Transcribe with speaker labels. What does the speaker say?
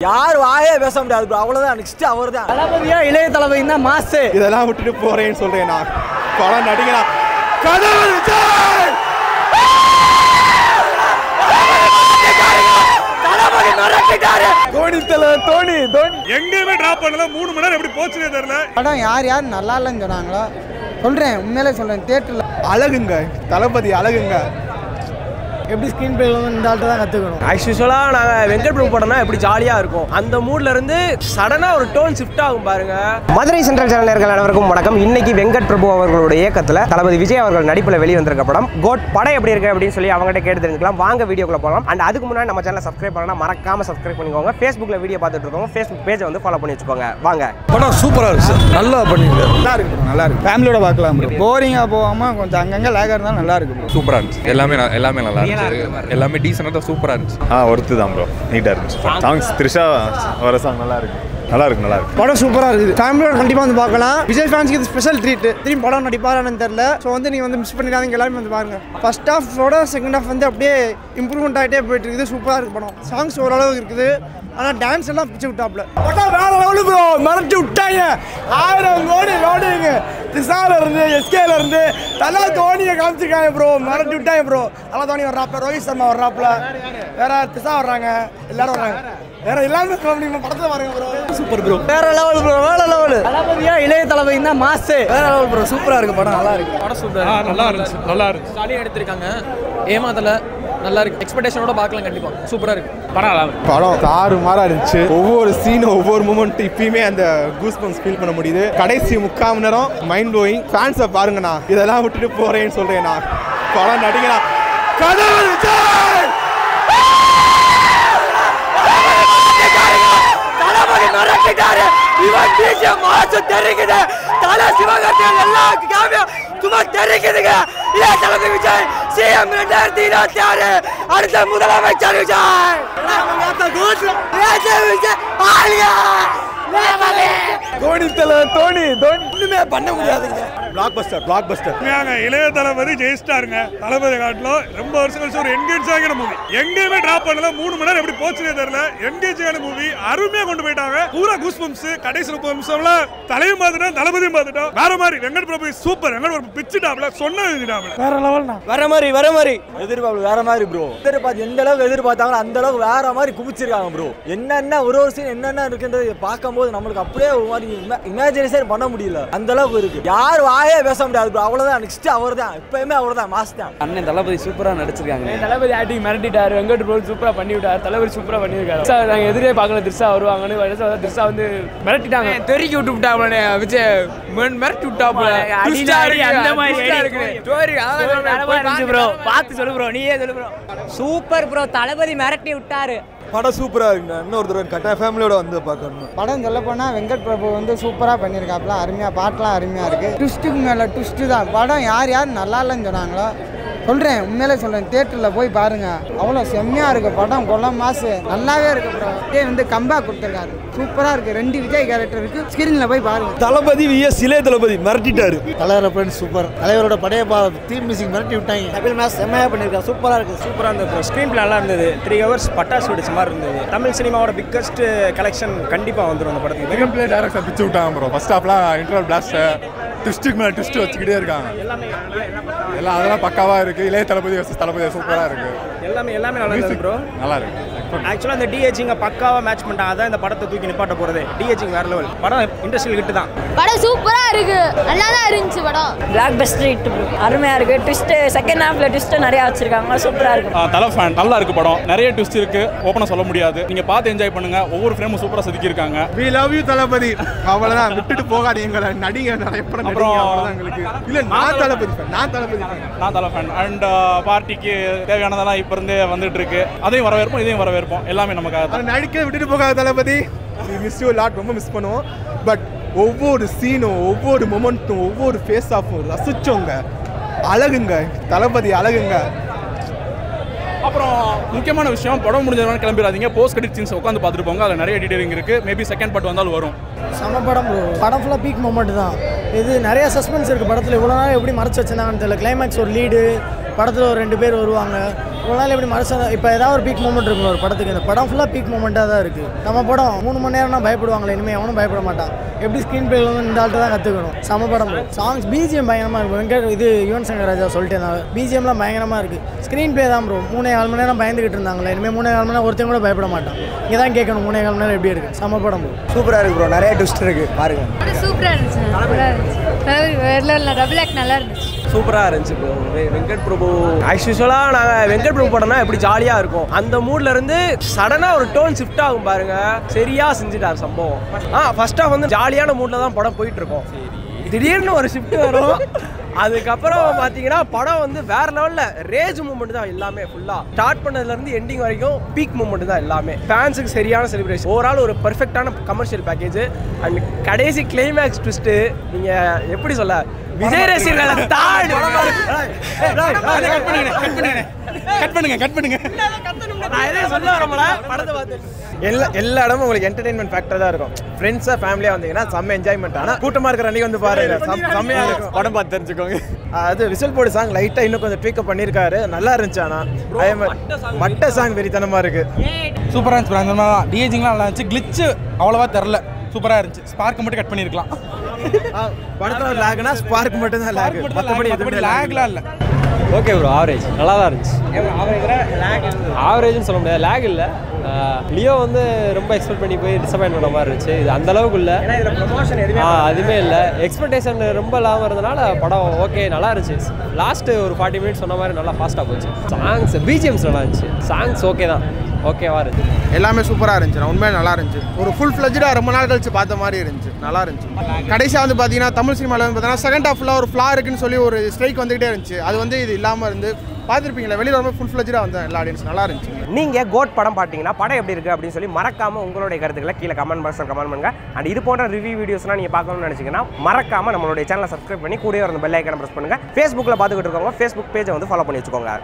Speaker 1: யார் வாயே பேச முடியாது ப்ரோ அவ்வளோதான் நெக்ஸ்ட் அவர் தான்
Speaker 2: தளபதியா இளைய தளபதி தான் மாசு
Speaker 3: இதெல்லாம் விட்டுட்டு போறேன்னு சொல்றேன் நான் படம் நடிகனா கதவு விஜய்
Speaker 1: தோனி தல தோனி தோனி
Speaker 4: எங்கேயுமே டிராப் பண்ணல மூணு மணி நேரம் எப்படி போச்சுனே தெரியல
Speaker 2: படம் யார் யார் நல்லா இல்லைன்னு சொன்னாங்களோ சொல்கிறேன் உண்மையிலே சொல்கிறேன் தேட்டரில்
Speaker 3: அழகுங்க தளபதி அழகுங்க
Speaker 2: எப்படி ஸ்க்ரீன் பிளே வந்து இந்த ஆள்கிட்ட தான் கற்றுக்கணும்
Speaker 1: ஆஸ் யூஸ்வலாக நாங்கள் வெங்கட் பிரபு படம்னா எப்படி ஜாலியாக இருக்கும் அந்த மூட்ல இருந்து சடனாக ஒரு டோன் ஷிஃப்ட் ஆகும் பாருங்க
Speaker 5: மதுரை சென்ட்ரல் சேனல் நேர்கள் அனைவருக்கும் வணக்கம் இன்னைக்கு வெங்கட் பிரபு அவர்களுடைய இயக்கத்தில் தளபதி விஜய் அவர்கள் நடிப்பில் வெளிவந்திருக்க படம் கோட் படம் எப்படி இருக்கு அப்படின்னு சொல்லி அவங்ககிட்ட கேட்டு தெரிஞ்சுக்கலாம் வாங்க வீடியோக்குள்ள போகலாம் அண்ட் அதுக்கு முன்னாடி நம்ம சேனலை சப்ஸ்கிரைப் பண்ணலாம் மறக்காம சப்ஸ்கிரைப் பண்ணிக்கோங்க ஃபேஸ்புக்கில் வீடியோ பார்த்துட்டு இருக்கோங்க ஃபேஸ்புக் பேஜை வந்து ஃபாலோ பண்ணி வச்சுக்கோங்க வாங்க
Speaker 3: படம் சூப்பரா இருக்கு சார் நல்லா பண்ணிருக்காரு
Speaker 2: நல்லா இருக்கு bro, நல்லா இருக்கு ஃபேமிலியோட பார்க்கலாம் ப்ரோ போரிங்காக போகாமல் கொஞ்சம் அங்கங்கே லேக் இருந்தாலும் நல்லா இருக்கு bro.
Speaker 6: சூப்பராக இருந்துச்சு எல்லாமே ந- எல்லாமே நல்லா இருந்துச்சு எல்லாமே டீசெண்டாக சூப்பராக இருந்துச்சு
Speaker 7: ஆ ஒர்த்து தான் ப்ரோ நீட்டாக இருந்துச்சு சாங்ஸ் த்ரிஷா வர சாங் நல்லா இருக்கு நல்லா இருக்கு நல்லா இருக்கு
Speaker 2: படம் சூப்பராக இருக்குது ஃபேமிலியோட கண்டிப்பாக வந்து பார்க்கலாம் விஜய் ஃபேன்ஸ்க்கு இது ஸ்பெஷல் ட்ரீட் திரும்பி படம் நடிப்பாரான்னு தெரியல ஸோ வந்து நீங்கள் வந்து மிஸ் பண்ணிடாதீங்க எல்லாமே வந்து பாருங்க ஃபர்ஸ்ட் ஹாஃபோட செகண்ட் ஹாஃப் வந்து அப்படியே இம்ப்ரூவ்மெண்ட் ஆகிட்டே போயிட்டு இருக்குது சூப்பராக இருக்கு படம் சாங்ஸ் ஓரளவு இருக்குது ஆனால் டான்ஸ் எல்லாம் பிடிச்சி விட்டாப்ல படம் வேற லெவலு ப்ரோ மிரட்டி விட்டாங்க ஆயிரம் கோடி லோடிங்க திசால இருந்து எஸ்கேல இருந்து தலா தோனியை காமிச்சிருக்காங்க ப்ரோ மிரட்டி விட்டாங்க ப்ரோ தலா தோனி வர்றாப்ல ரோஹித் சர்மா வர்றாப்ல வேற திசா வர்றாங்க எல்லாரும் வர்றாங்க வேற எல்லாருமே காமெடி படத்தை பாருங்க ப்ரோ சூப்பர் ப்ரோ வேற லெவல் ப்ரோ வேற லெவல் தளபதியா இளைய தளபதி தான் மாசு வேற லெவல் ப்ரோ சூப்பரா இருக்கு படம் நல்லா இருக்கு
Speaker 4: படம் சூப்பர் நல்லா இருந்துச்சு நல்லா இருந்துச்சு
Speaker 8: ஜாலியாக எடுத்திருக்காங்க ஏமாத்தல நல்லா இருக்கு எக்ஸ்பெக்டேஷனோட பார்க்கலாம் கண்டிப்பா சூப்பரா இருக்கு படம் நல்லா இருக்கு
Speaker 3: படம் தாறு மாறா இருந்துச்சு ஒவ்வொரு சீனும் ஒவ்வொரு மூமெண்ட் இப்பயுமே அந்த கூஸ் பம்ஸ் ஃபீல் பண்ண முடியுது கடைசி முக்கால் மணி நேரம் மைண்ட் ப்ளோயிங் ஃபேன்ஸை பாருங்கண்ணா இதெல்லாம் விட்டுட்டு போறேன்னு சொல்றேன் நான் படம் நடிகனா கதவு விஜய்
Speaker 1: தளபதி மிரட்டிட்டாரு இவன் டிஜே மாசு தெரிக்குது தலை சிவகார்த்திகேயன் எல்லாம் காமியம் சும்மா தெரிக்குதுங்க இல்ல தளபதி விஜய் சிஎம் ரெண்டாயிரத்தி இருபத்தி ஆறு அடுத்த முதலமைச்சர் விஜய் விஜய் விஜய் ஆலியா தோனி தல தோனி தோனி ஒண்ணுமே பண்ண முடியாதுங்க
Speaker 3: பிளாக் பஸ்டர் பிளாக் பஸ்டர்
Speaker 4: உண்மையாங்க இளைய தளபதி ஜெயிச்சிட்டாருங்க தளபதி காட்டிலும் ரொம்ப வருஷம் கழிச்சு ஒரு என்கேஜ் ஆகின மூவி எங்கேயுமே டிராப் பண்ணல மூணு மணி நேரம் எப்படி போச்சுனே தெரியல என்கேஜ் ஆன மூவி அருமையா கொண்டு போயிட்டாங்க பூரா கூஸ் பம்ப்ஸ் கடைசி முப்பது நிமிஷம்ல தலையும் பார்த்துட்டோம் தளபதியும் பார்த்துட்டோம் வேற மாதிரி வெங்கட் பிரபு சூப்பர் வெங்கட் பிரபு பிச்சுட்டாப்ல சொன்ன எழுதிட்டாப்ல
Speaker 1: வேற மாதிரி வேற மாதிரி எதிர்பார்ப்பு வேற மாதிரி ப்ரோ எதிர்பார்த்து எந்த அளவுக்கு எதிர்பார்த்தாங்களோ அந்த அளவுக்கு வேற மாதிரி குமிச்சிருக்காங்க ப்ரோ என்னென்ன ஒரு ஒரு சீன் என்னென்ன இருக்குன்றது பார்க்கும்போது நம்மளுக்கு அப்படியே ஒரு மாதிரி இமேஜினேஷன் பண்ண முடியல அந்த அளவுக்கு இருக்கு யார் வாயே பேச முடியாது ப்ரோ அவ்வளவுதான் நெக்ஸ்ட் அவர் தான் எப்பயுமே அவர் தான் மாஸ் தான்
Speaker 8: அண்ணன் தளபதி சூப்பரா நடிச்சிருக்காங்க தளபதி ஆக்டிங் மிரட்டிட்டாரு வெங்கட் பிரபு சூப்பரா பண்ணி விட்டாரு தளபதி சூப்பரா பண்ணிருக்காரு திரிஷா நாங்க எதிரே பார்க்கல திரிஷா வருவாங்கன்னு வயசா திருஷா வந்து மிரட்டிட்டாங்க தெருக்கி விட்டு விட்டாப்ல விஜய் மிரட்டி விட்டாப்ல அந்த மாதிரி ப்ரோ பார்த்து சொல்லு ப்ரோ நீயே சொல்லு ப்ரோ
Speaker 9: சூப்பர் ப்ரோ தளபதி மிரட்டி விட்டாரு
Speaker 3: படம் சூப்பரா இருக்குங்க இன்னொரு தடவை கட்டாய ஃபேமிலியோட வந்து பார்க்கணும்
Speaker 2: படம் சொல்ல போனால் வெங்கட் பிரபு வந்து சூப்பராக பண்ணியிருக்காப்புல அருமையாக பாட்டெலாம் அருமையாக இருக்குது ட்விஸ்ட்டுக்கு மேலே ட்விஸ்ட்டு தான் படம் யார் யார் நல்லா இல்லைன்னு சொன்னாங்களோ சொல்கிறேன் உண்மையிலே சொல்கிறேன் தேட்டரில் போய் பாருங்கள் அவ்வளோ செம்மையாக இருக்குது படம் கொல்ல மாசு நல்லாவே இருக்கு ப்ரோ விஜய் வந்து கம்பேக் கொடுத்துருக்காரு சூப்பராக இருக்குது ரெண்டு விஜய் கேரக்டர் இருக்குது ஸ்க்ரீனில் போய் பாருங்கள்
Speaker 3: தளபதி விஎஸ் இளைய தளபதி மிரட்டிட்டாரு
Speaker 2: தலைவர ஃப்ரெண்ட் சூப்பர் தலைவரோட படைய தீம் மியூசிக் மிரட்டி விட்டாங்க
Speaker 1: தமிழ் மேட்ச் செம்மையாக பண்ணியிருக்காங்க சூப்பராக இருக்கு
Speaker 8: சூப்பராக இருந்தது ப்ரோ ஸ்க்ரீன் பிளே நல்லா இருந்தது த்ரீ ஹவர்ஸ் பட்டாசு வெடிச்ச மாதிரி இருந்தது தமிழ் சினிமாவோட பிக்கஸ்ட் கலெக்ஷன் கண்டிப்பாக வந்துடும் அந்த படத்துக்கு
Speaker 6: செகண்ட் பிளே டேரக்டர் பிச்சு விட்டாங்க ப்ரோ ஃபர்ஸ்ட் ஹாஃப்லாம் இன்டர்வல் பிளாஸ்ட் ட்விஸ்ட்டுக்கு மேலே ட்விஸ்ட் வச்சுக்கிட்டே இருக்காங்க எல்லாம் அதெல்லாம் பக்காவாக இருக்கு இளைய தளபதி வர்சஸ் தளபதி சூப்பராக இருக்கு
Speaker 8: எல்லாமே எல்லாமே நல்லா இருந்தது ப்ரோ
Speaker 6: நல்லா இருக்கு
Speaker 8: ஆக்சுவலாக அந்த டிஹெச்சிங்க பக்காவாக மேட்ச் பண்ணிட்டாங்க அதான் இந்த படத்தை தூக்கி நிப்பாட்ட போகிறது டிஹெச்சிங் வேற லெவல் படம் இண்டஸ்ட்ரியல் ஹிட் தான்
Speaker 9: படம் சூப்பரா இருக்கு நல்லா தான் இருந்துச்சு படம் பிளாக் பெஸ்ட் ஹிட் அருமையா இருக்கு ட்விஸ்ட் செகண்ட் ஹாஃப்ல ட்விஸ்ட் நிறைய வச்சிருக்காங்க சூப்பரா இருக்கு
Speaker 4: தலை ஃபேன் நல்லா இருக்கு படம் நிறைய ட்விஸ்ட் இருக்கு ஓப்பனாக சொல்ல முடியாது நீங்க பார்த்து என்ஜாய் பண்ணுங்க ஒவ்வொரு ஃப்ரேமும் சூப்பராக செதுக்கி இருக்காங்க
Speaker 3: வி லவ் யூ தளபதி அவ்வளவுதான் விட்டுட்டு போகாதீங்க எங்களை நடிங்க நிறைய படம் நடிங்க
Speaker 4: அப்புறம்
Speaker 3: அவ்வளவுதான் எங்களுக்கு இல்ல நான் தளபதி fan, நான் தளபதி fan.
Speaker 4: நான் தலை ஃபேன் அண்ட் பார்ட்டிக்கு தேவையானதெல்லாம் இப்போ இருந்தே வந்துட்டு இருக்கு அதையும் வரவேற்போம் இதையும் வரவேற்போம் எல்லாமே நமக்காக தான்
Speaker 3: ஆனா நடிக்க விட்டுட்டு போகாத தளபதி மிஸ் யூ லாட் ரொம்ப மிஸ் பண்ணுவோம் பட் ஒவ்வொரு சீனும் ஒவ்வொரு மொமெண்ட்டும் ஒவ்வொரு ஃபேஸ் ஆஃபும் ரசிச்சோங்க அழகுங்க தளபதி அழகுங்க
Speaker 4: அப்புறம் முக்கியமான விஷயம் படம் முடிஞ்சவங்க கிளம்பிடாதீங்க போஸ்ட் கிரெடிட் சீன்ஸ் உட்காந்து பார்த்துட்டு போங்க அதில் நிறைய டீடைலிங் இருக்கு மேபி செகண்ட் பார்ட் வந்தாலும் வரும்
Speaker 2: செம படம் ப்ரோ படம் ஃபுல்லாக பீக் மூமெண்ட் தான் இது நிறைய சஸ்பென்ஸ் இருக்குது படத்தில் இவ்வளோ நாள் எப்படி மறைச்சு வச்சிருந்தாங்கன்னு தெரியல கிளைமேக்ஸ் ஒரு லீடு படத்தில் ஒரு ரெண்டு பேர் வருவாங்க ஒரு நாள் எப்படி மனுஷன் இப்போ ஏதாவது ஒரு பீக் மூமெண்ட் இருக்கும் ஒரு படத்துக்கு இந்த படம் ஃபுல்லாக பீக் மூமெண்ட்டாக தான் இருக்குது நம்ம படம் மூணு மணி நேரம்னா பயப்படுவாங்களே இனிமேல் எவனும் பயப்பட மாட்டான் எப்படி ஸ்க்ரீன் பிளே வந்து இந்த ஆள்கிட்ட தான் கற்றுக்கணும் சம படம் சாங்ஸ் பிஜிஎம் பயங்கரமாக இருக்கும் வெங்கட் இது யுவன் சங்கர் ராஜா சொல்லிட்டேன் நான் பிஜிஎம்லாம் பயங்கரமாக இருக்குது ஸ்க்ரீன் பிளே தான் ப்ரோ மூணே கால் மணி நேரம் பயந்துக்கிட்டு இருந்தாங்களே இனிமேல் மூணே கால் மணி நேரம் ஒருத்தன் கூட பயப்பட மாட்டான் இங்கே தான் கேட்கணும் மூணே கால் மணி நேரம் எப்படி இருக்குது சம படம் ப்ரோ
Speaker 1: சூப்பராக இருக்கு ப்ரோ நிறைய ட்விஸ்ட் இருக்கு பாருங்க
Speaker 9: சூப்பராக இருந்துச்சு சூப்பராக இருந்துச்சு வேற லெவலில் டபுள் ஆக்ட் நல்லா இருந்துச்சு
Speaker 5: சூப்பராக இருந்துச்சு ப்ரோ வெங்கட் பிரபு ஆக்சுவலாக நாங்கள் வெங்கட் பிரபு படம்னா எப்படி ஜாலியாக இருக்கும் அந்த மூட்ல இருந்து சடனாக ஒரு டோன் ஷிஃப்ட் ஆகும் பாருங்க சரியா செஞ்சுட்டார் சம்பவம் ஆ ஃபர்ஸ்ட் ஆஃப் வந்து ஜாலியான மூட்ல தான் படம் போயிட்டு இருக்கோம் திடீர்னு ஒரு ஷிஃப்ட் வரும் அதுக்கப்புறம் பார்த்தீங்கன்னா படம் வந்து வேற லெவலில் ரேஜ் மூமெண்ட் தான் எல்லாமே ஃபுல்லாக ஸ்டார்ட் பண்ணதுலேருந்து எண்டிங் வரைக்கும் பீக் மூமெண்ட் தான் எல்லாமே ஃபேன்ஸுக்கு சரியான செலிப்ரேஷன் ஓவரால் ஒரு பெர்ஃபெக்டான கமர்ஷியல் பேக்கேஜ் அண்ட் கடைசி கிளைமேக்ஸ் ட்விஸ்ட்டு நீங்கள் எப்படி சொல்ல விஜய் ரசிகர்களை தாண்டி
Speaker 3: கட் பண்ணுங்க கட் பண்ணுங்க
Speaker 5: நான் எதையும் சொல்ல வரமால படத்தை பார்த்து
Speaker 3: எல்லா எல்லா இடமும் உங்களுக்கு என்டர்டைன்மெண்ட் ஃபேக்டர் தான் இருக்கும் ஃப்ரெண்ட்ஸாக ஃபேமிலியாக வந்தீங்கன்னா செம்ம என்ஜாய்மெண்ட் ஆனால் கூட்டமாக இருக்கிற அன்னைக்கு வந்து பாருங்க செம்- செம்மையா இருக்கும்
Speaker 1: படம் பார்த்து தெரிஞ்சுக்கோங்க
Speaker 3: அது விசில் போடு சாங் லைட்டாக இன்னும் கொஞ்சம் ட்வீக்கப் பண்ணியிருக்காரு நல்லா இருந்துச்சு ஆனால் அதே மாதிரி மட்ட சாங் வெறித்தனமாக இருக்கு
Speaker 10: சூப்பராக இருந்துச்சு அந்த மாதிரி தான் டிஏஜிங்லாம் நல்லா இருந்துச்சு கிளிச்சு அவ்வளோவா தெரில சூப்பராக இருந்துச்சு ஸ்பார்க்கை மட்டும் கட் பண்ணியிருக்கலாம்
Speaker 3: படத்தோட லேக்னா ஸ்பார்க் மட்டும் தான் லேக் மற்றபடி எதுவுமே
Speaker 10: லேக்லாம் இல்லை
Speaker 8: ஓகே ப்ரோ ஆவரேஜ் நல்லா தான் இருந்துச்சு ஆவரேஜ்னு சொல்ல முடியாது லேக் இல்லை லியோ வந்து ரொம்ப எக்ஸ்பெக்ட் பண்ணி போய் டிசப்பாயின்ட் பண்ண மாதிரி இருந்துச்சு இது அந்த அளவுக்கு இல்லை
Speaker 5: ப்ரமோஷன்
Speaker 8: ஆ அதுவுமே இல்லை எக்ஸ்பெக்டேஷன் ரொம்ப இல்லாமல் இருந்தனால படம் ஓகே நல்லா இருந்துச்சு லாஸ்ட்டு ஒரு ஃபார்ட்டி மினிட்ஸ் சொன்ன மாதிரி நல்லா ஃபாஸ்ட்டாக போச்சு சாங்ஸ் பிஜிஎம்ஸ் நல்லா இருந்துச்சு சாங்ஸ் ஓகே தான் ஓகேவா இருந்துச்சு
Speaker 3: எல்லாமே சூப்பராக இருந்துச்சு நான் உண்மையாக நல்லா இருந்துச்சு ஒரு ஃபுல் ஃப்ளஜ்டாக ரொம்ப நாள் கழிச்சு பார்த்த மாதிரி இருந்துச்சு நல்லா இருந்துச்சு கடைசியாக வந்து பார்த்தீங்கன்னா தமிழ் சினிமாவில் வந்து பார்த்தீங்கன்னா செகண்ட் ஹாஃபில் ஒரு ஃப்ளா இருக்குன்னு சொல்லி ஒரு ஸ்ட்ரைக் வந்துகிட்டே இருந்துச்சு அது வந்து இது இல்லாமல் இருந்து பார்த்துருப்பீங்களா வெளியில் ரொம்ப ஃபுல் ஃப்ளஜ்டாக வந்தேன் எல்லா ஆடியன்ஸ் நல்லா இருந்துச்சு
Speaker 5: நீங்கள் கோட் படம் பார்த்தீங்கன்னா படம் எப்படி இருக்குது அப்படின்னு சொல்லி மறக்காம உங்களுடைய கருத்துக்களை கீழே கமெண்ட் பாக்ஸில் கமெண்ட் பண்ணுங்க அண்ட் இது போன்ற ரிவ்யூ வீடியோஸ்லாம் நீங்கள் பார்க்கணும்னு நினச்சிங்கன்னா மறக்காம நம்மளுடைய சேனலை சப்ஸ்கிரைப் பண்ணி கூடவே ஒரு பெல் ஐக்கனை ப்ரெஸ் பண்ணுங்க ஃபேஸ்புக்கில் பார்த்துக்கிட்டு இருக்கவங்க ஃபேஸ்புக் பேஜை வந்து ஃபாலோ பண்ணி வச்சுக்கோங்க